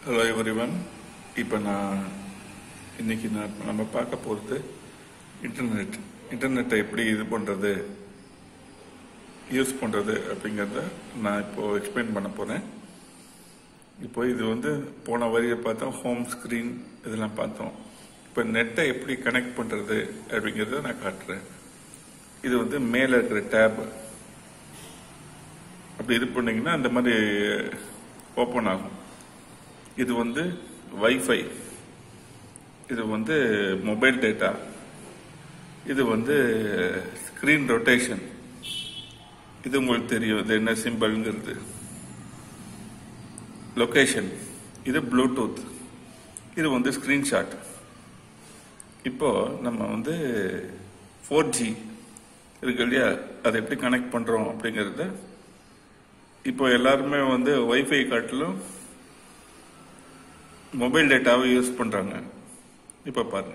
hello everyone இப்போ நான் இன்னைக்கு நான் நம்ம பார்க்க போகிறது இன்டர்நெட் இன்டர்நெட்டை எப்படி இது பண்ணுறது யூஸ் பண்ணுறது அப்படிங்கிறத நான் இப்போ எக்ஸ்பிளைன் பண்ண போகிறேன் இப்போ இது வந்து போன வரியை பார்த்தோம் ஹோம் ஸ்க்ரீன் இதெல்லாம் பார்த்தோம் இப்போ நெட்டை எப்படி கனெக்ட் பண்ணுறது அப்படிங்கிறத நான் காட்டுறேன் இது வந்து மேலே இருக்கிற டேப் அப்படி இது பண்ணீங்கன்னா அந்த மாதிரி ஓப்பன் ஆகும் இது வந்து வைஃபை இது வந்து மொபைல் டேட்டா இது வந்து ஸ்க்ரீன் ரொட்டேஷன் இது உங்களுக்கு தெரியும் இது என்ன சிம்பிள்ங்கிறது லொகேஷன் இது ப்ளூடூத் இது வந்து ஸ்க்ரீன்ஷாட் இப்போ நம்ம வந்து ஃபோர் ஜி இருக்கு இல்லையா அதை எப்படி கனெக்ட் பண்றோம் அப்படிங்கறத இப்போ எல்லாருமே வந்து வைஃபை காட்டிலும் மொபைல் டேட்டாவை யூஸ் பண்றாங்க இப்ப பாருங்க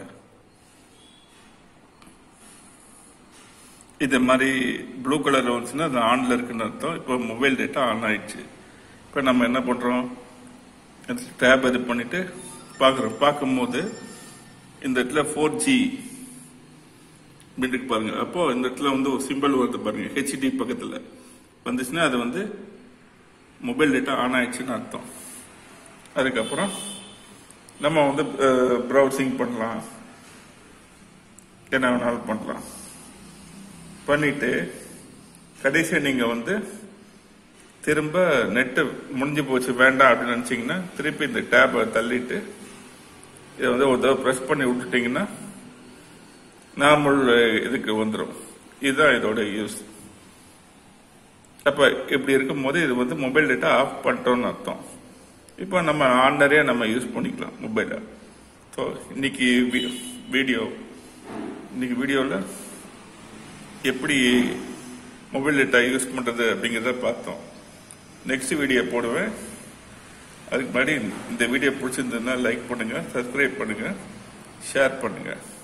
இது மாதிரி ப்ளூ கலர் வந்துச்சுன்னா அது ஆன்ல இருக்குன்னு அர்த்தம் இப்போ மொபைல் டேட்டா ஆன் ஆயிடுச்சு இப்போ நம்ம என்ன பண்றோம் டேப் இது பண்ணிட்டு பார்க்குறோம் பார்க்கும்போது இந்த இடத்துல ஃபோர் ஜி பிட்டுக்கு பாருங்க அப்போ இந்த இடத்துல வந்து ஒரு சிம்பிள் வருது பாருங்க ஹெச்டி பக்கத்துல வந்துச்சுன்னா அது வந்து மொபைல் டேட்டா ஆன் ஆயிடுச்சுன்னு அர்த்தம் அதுக்கப்புறம் நம்ம வந்து ப்ரௌசிங் பண்ணலாம் என்ன வேணாலும் பண்ணலாம் பண்ணிட்டு கடைசியா நீங்க வந்து திரும்ப நெட்டு முடிஞ்சு போச்சு வேண்டாம் அப்படின்னு நினைச்சீங்கன்னா திருப்பி இந்த டேபை தள்ளிட்டு இதை வந்து ஒரு தடவை ப்ரெஸ் பண்ணி விட்டுட்டீங்கன்னா நார்மல் இதுக்கு வந்துடும் இதுதான் இதோட யூஸ் அப்ப இப்படி இருக்கும்போது இது வந்து மொபைல் டேட்டா ஆஃப் பண்ணிட்டோம்னு அர்த்தம் இப்போ நம்ம ஆர்டினரியா நம்ம யூஸ் பண்ணிக்கலாம் மொபைலை ஸோ இன்னைக்கு வீடியோ இன்னைக்கு வீடியோவில் எப்படி மொபைல் டேட்டா யூஸ் பண்றது அப்படிங்கிறத பார்த்தோம் நெக்ஸ்ட் வீடியோ போடுவேன் அதுக்கு முன்னாடி இந்த வீடியோ பிடிச்சிருந்ததுன்னா லைக் பண்ணுங்க சப்ஸ்கிரைப் பண்ணுங்க ஷேர் பண்ணுங்க